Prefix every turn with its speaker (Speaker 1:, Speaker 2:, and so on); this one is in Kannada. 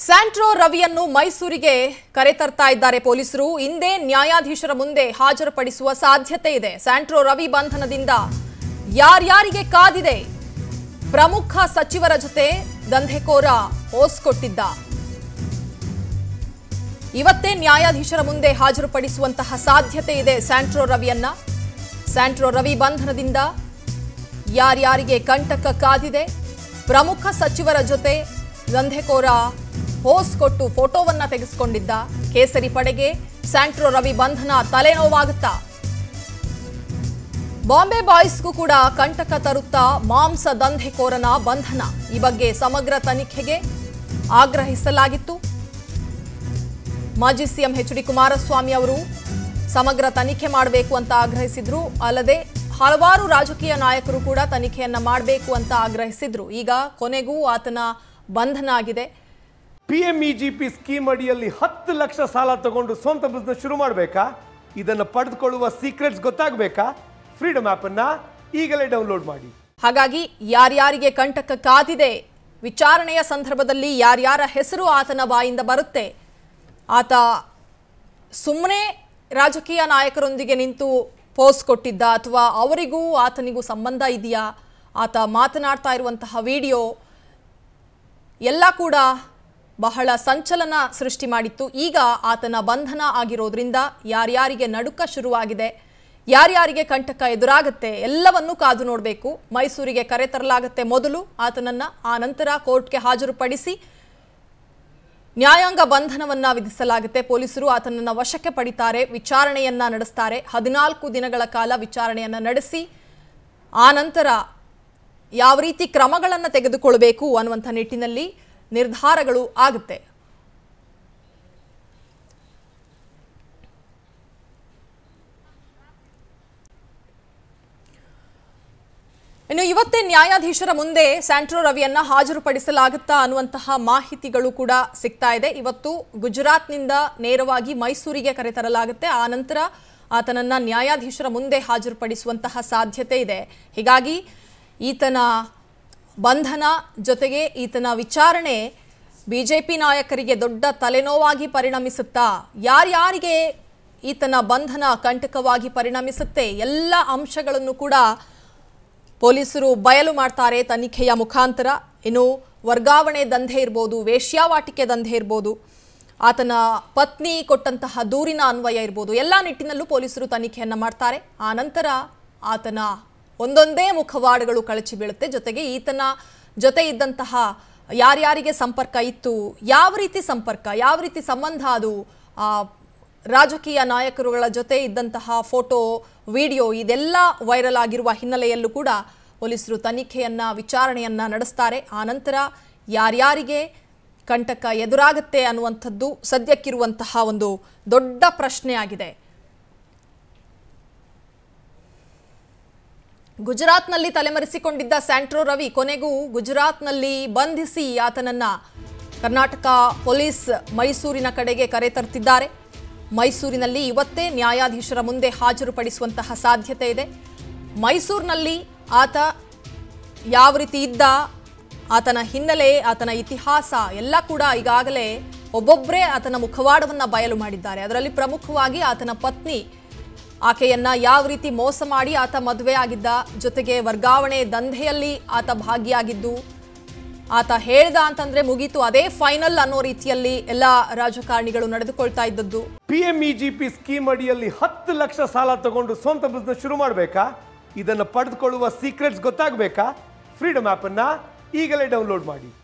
Speaker 1: ಸ್ಯಾಂಟ್ರೋ ರವಿಯನ್ನು ಮೈಸೂರಿಗೆ ಕರೆತರ್ತಾ ಇದ್ದಾರೆ ಪೊಲೀಸರು ಇಂದೇ ನ್ಯಾಯಾಧೀಶರ ಮುಂದೆ ಹಾಜರುಪಡಿಸುವ ಸಾಧ್ಯತೆ ಇದೆ ಸ್ಯಾಂಟ್ರೋ ರವಿ ಬಂಧನದಿಂದ ಯಾರ್ಯಾರಿಗೆ ಕಾದಿದೆ ಪ್ರಮುಖ ಸಚಿವರ ಜೊತೆ ದಂಧೆಕೋರ ಓಸ್ ಕೊಟ್ಟಿದ್ದ ಇವತ್ತೇ ನ್ಯಾಯಾಧೀಶರ ಮುಂದೆ ಹಾಜರುಪಡಿಸುವಂತಹ ಸಾಧ್ಯತೆ ಇದೆ ಸ್ಯಾಂಟ್ರೋ ರವಿಯನ್ನ ಸ್ಯಾಂಟ್ರೋ ರವಿ ಬಂಧನದಿಂದ ಯಾರ್ಯಾರಿಗೆ ಕಂಟಕ ಕಾದಿದೆ ಪ್ರಮುಖ ಸಚಿವರ ಜೊತೆ ದಂಧೆಕೋರ ಹೋಸ್ ಕೊಟ್ಟು ಫೋಟೋವನ್ನ ತೆಗೆಸಿಕೊಂಡಿದ್ದ ಕೇಸರಿ ಪಡೆಗೆ ಸ್ಯಾಂಟ್ರೋ ರವಿ ಬಂಧನ ತಲೆನೋವಾಗುತ್ತಾ ಬಾಂಬೆ ಬಾಯ್ಸ್ಗೂ ಕೂಡ ಕಂಟಕ ತರುತ್ತಾ ಮಾಂಸ ದಂಧೆಕೋರನ ಬಂಧನ ಈ ಬಗ್ಗೆ ಸಮಗ್ರ ತನಿಖೆಗೆ ಆಗ್ರಹಿಸಲಾಗಿತ್ತು ಮಾಜಿ ಸಿಎಂ ಎಚ್ ಡಿ ಕುಮಾರಸ್ವಾಮಿ ಅವರು ಸಮಗ್ರ ತನಿಖೆ ಮಾಡಬೇಕು ಅಂತ ಆಗ್ರಹಿಸಿದ್ರು ಅಲ್ಲದೆ ಹಲವಾರು ರಾಜಕೀಯ ನಾಯಕರು ಕೂಡ ತನಿಖೆಯನ್ನ ಮಾಡಬೇಕು ಅಂತ ಆಗ್ರಹಿಸಿದ್ರು ಈಗ ಕೊನೆಗೂ ಆತನ ಬಂಧನ ಆಗಿದೆ
Speaker 2: P M E G P scheme ಅಡಿಯಲ್ಲಿ ಹತ್ತು ಲಕ್ಷ ಸಾಲ ತಗೊಂಡು ಸ್ವಂತ ಬಿಸ್ನೆಸ್ ಶುರು ಮಾಡಬೇಕಾ ಇದನ್ನು ಪಡೆದುಕೊಳ್ಳುವ ಸೀಕ್ರೆಟ್ಸ್ ಗೊತ್ತಾಗಬೇಕಾ ಫ್ರೀಡಮ್ ಆ್ಯಪನ್ನು ಈಗಲೇ ಡೌನ್ಲೋಡ್ ಮಾಡಿ
Speaker 1: ಹಾಗಾಗಿ ಯಾರ್ಯಾರಿಗೆ ಕಂಟಕ ಕಾದಿದೆ ವಿಚಾರಣೆಯ ಸಂದರ್ಭದಲ್ಲಿ ಯಾರ್ಯಾರ ಹೆಸರು ಆತನ ಬಾಯಿಂದ ಬರುತ್ತೆ ಆತ ಸುಮ್ಮನೆ ರಾಜಕೀಯ ನಾಯಕರೊಂದಿಗೆ ನಿಂತು ಪೋಸ್ ಕೊಟ್ಟಿದ್ದ ಅಥವಾ ಅವರಿಗೂ ಆತನಿಗೂ ಸಂಬಂಧ ಇದೆಯಾ ಆತ ಮಾತನಾಡ್ತಾ ಇರುವಂತಹ ವಿಡಿಯೋ ಎಲ್ಲ ಕೂಡ ಬಹಳ ಸಂಚಲನ ಸೃಷ್ಟಿ ಮಾಡಿತ್ತು ಈಗ ಆತನ ಬಂಧನ ಆಗಿರೋದ್ರಿಂದ ಯಾರ್ಯಾರಿಗೆ ನಡುಕ ಶುರುವಾಗಿದೆ ಯಾರ್ಯಾರಿಗೆ ಕಂಟಕ ಎದುರಾಗುತ್ತೆ ಎಲ್ಲವನ್ನೂ ಕಾದು ನೋಡಬೇಕು ಮೈಸೂರಿಗೆ ಕರೆತರಲಾಗುತ್ತೆ ಮೊದಲು ಆತನನ್ನ ಆ ನಂತರ ಕೋರ್ಟ್ಗೆ ಹಾಜರುಪಡಿಸಿ ನ್ಯಾಯಾಂಗ ಬಂಧನವನ್ನ ವಿಧಿಸಲಾಗುತ್ತೆ ಪೊಲೀಸರು ಆತನನ್ನ ವಶಕ್ಕೆ ಪಡಿತಾರೆ ವಿಚಾರಣೆಯನ್ನ ನಡೆಸ್ತಾರೆ ಹದಿನಾಲ್ಕು ದಿನಗಳ ಕಾಲ ವಿಚಾರಣೆಯನ್ನ ನಡೆಸಿ ಆ ನಂತರ ಯಾವ ರೀತಿ ಕ್ರಮಗಳನ್ನು ತೆಗೆದುಕೊಳ್ಬೇಕು ಅನ್ನುವಂಥ ನಿಟ್ಟಿನಲ್ಲಿ ನಿರ್ಧಾರಗಳು ಆಗುತ್ತೆ ಇನ್ನು ಇವತ್ತೇ ನ್ಯಾಯಾಧೀಶರ ಮುಂದೆ ಸ್ಯಾಂಟ್ರೋ ರವಿಯನ್ನ ಹಾಜರುಪಡಿಸಲಾಗುತ್ತಾ ಅನ್ನುವಂತಹ ಮಾಹಿತಿಗಳು ಕೂಡ ಸಿಗ್ತಾ ಇದೆ ಇವತ್ತು ಗುಜರಾತ್ನಿಂದ ನೇರವಾಗಿ ಮೈಸೂರಿಗೆ ಕರೆತರಲಾಗುತ್ತೆ ಆ ನಂತರ ಆತನನ್ನ ನ್ಯಾಯಾಧೀಶರ ಮುಂದೆ ಹಾಜರುಪಡಿಸುವಂತಹ ಸಾಧ್ಯತೆ ಇದೆ ಹೀಗಾಗಿ ಈತನ ಬಂಧನ ಜೊತೆಗೆ ಈತನ ವಿಚಾರಣೆ ಬಿಜೆಪಿ ನಾಯಕರಿಗೆ ದೊಡ್ಡ ತಲೆನೋವಾಗಿ ಪರಿಣಮಿಸುತ್ತಾ ಯಾರ್ಯಾರಿಗೆ ಈತನ ಬಂಧನ ಕಂಟಕವಾಗಿ ಪರಿಣಮಿಸುತ್ತೆ ಎಲ್ಲ ಅಂಶಗಳನ್ನು ಕೂಡ ಪೊಲೀಸರು ಬಯಲು ಮಾಡ್ತಾರೆ ತನಿಖೆಯ ಮುಖಾಂತರ ಇನ್ನು ವರ್ಗಾವಣೆ ದಂಧೆ ಇರ್ಬೋದು ವೇಶ್ಯಾವಾಟಿಕೆ ದಂಧೆ ಇರ್ಬೋದು ಆತನ ಪತ್ನಿ ಕೊಟ್ಟಂತಹ ದೂರಿನ ಅನ್ವಯ ಇರ್ಬೋದು ಎಲ್ಲ ನಿಟ್ಟಿನಲ್ಲೂ ಪೊಲೀಸರು ತನಿಖೆಯನ್ನು ಮಾಡ್ತಾರೆ ಆ ನಂತರ ಆತನ ಒಂದೊಂದೇ ಮುಖವಾಡಗಳು ಕಳಚಿ ಬೀಳುತ್ತೆ ಜೊತೆಗೆ ಈತನ ಜೊತೆ ಇದ್ದಂತಹ ಯಾರ್ಯಾರಿಗೆ ಸಂಪರ್ಕ ಇತ್ತು ಯಾವ ರೀತಿ ಸಂಪರ್ಕ ಯಾವ ರೀತಿ ಸಂಬಂಧ ಅದು ಆ, ರಾಜಕೀಯ ನಾಯಕರುಗಳ ಜೊತೆ ಇದ್ದಂತಹ ಫೋಟೋ ವಿಡಿಯೋ ಇದೆಲ್ಲ ವೈರಲ್ ಆಗಿರುವ ಹಿನ್ನೆಲೆಯಲ್ಲೂ ಕೂಡ ಪೊಲೀಸರು ತನಿಖೆಯನ್ನ ವಿಚಾರಣೆಯನ್ನ ನಡೆಸ್ತಾರೆ ಆ ನಂತರ ಯಾರ್ಯಾರಿಗೆ ಕಂಟಕ ಎದುರಾಗುತ್ತೆ ಅನ್ನುವಂಥದ್ದು ಸದ್ಯಕ್ಕಿರುವಂತಹ ಒಂದು ದೊಡ್ಡ ಪ್ರಶ್ನೆ ಆಗಿದೆ ಗುಜರಾತ್ನಲ್ಲಿ ತಲೆಮರೆಸಿಕೊಂಡಿದ್ದ ಸ್ಯಾಂಟ್ರೋ ರವಿ ಕೊನೆಗೂ ಗುಜರಾತ್ನಲ್ಲಿ ಬಂಧಿಸಿ ಆತನನ್ನ ಕರ್ನಾಟಕ ಪೊಲೀಸ್ ಮೈಸೂರಿನ ಕಡೆಗೆ ಕರೆತರ್ತಿದ್ದಾರೆ ಮೈಸೂರಿನಲ್ಲಿ ಇವತ್ತೇ ನ್ಯಾಯಾಧೀಶರ ಮುಂದೆ ಹಾಜರುಪಡಿಸುವಂತಹ ಸಾಧ್ಯತೆ ಇದೆ ಮೈಸೂರಿನಲ್ಲಿ ಆತ ಯಾವ ರೀತಿ ಇದ್ದ ಆತನ ಹಿನ್ನೆಲೆ ಆತನ ಇತಿಹಾಸ ಎಲ್ಲ ಕೂಡ ಈಗಾಗಲೇ ಒಬ್ಬೊಬ್ಬರೇ ಆತನ ಮುಖವಾಡವನ್ನು ಬಯಲು ಮಾಡಿದ್ದಾರೆ ಅದರಲ್ಲಿ ಪ್ರಮುಖವಾಗಿ ಆತನ ಪತ್ನಿ ಆಕೆಯನ್ನ ಯಾವ ರೀತಿ ಮೋಸ ಮಾಡಿ ಆತ ಮದುವೆ ಆಗಿದ್ದ ಜೊತೆಗೆ ವರ್ಗಾವಣೆ ದಂಧೆಯಲ್ಲಿ ಆತ ಭಾಗಿಯಾಗಿದ್ದು ಆತ ಹೇಳ್ದ ಅಂತಂದ್ರೆ ಮುಗೀತು ಅದೇ ಫೈನಲ್ ಅನ್ನೋ ರೀತಿಯಲ್ಲಿ ಎಲ್ಲ ರಾಜಕಾರಣಿಗಳು ನಡೆದುಕೊಳ್ತಾ ಇದ್ದದ್ದು
Speaker 2: P M E G P scheme ಅಡಿಯಲ್ಲಿ ಹತ್ತು ಲಕ್ಷ ಸಾಲ ತಗೊಂಡು ಸ್ವಂತ ಬಿಸ್ನೆಸ್ ಶುರು ಮಾಡಬೇಕಾ ಇದನ್ನು ಪಡೆದುಕೊಳ್ಳುವ ಸೀಕ್ರೆಟ್ಸ್ ಗೊತ್ತಾಗಬೇಕಾ ಫ್ರೀಡಮ್ ಆ್ಯಪನ್ನು ಈಗಲೇ ಡೌನ್ಲೋಡ್ ಮಾಡಿ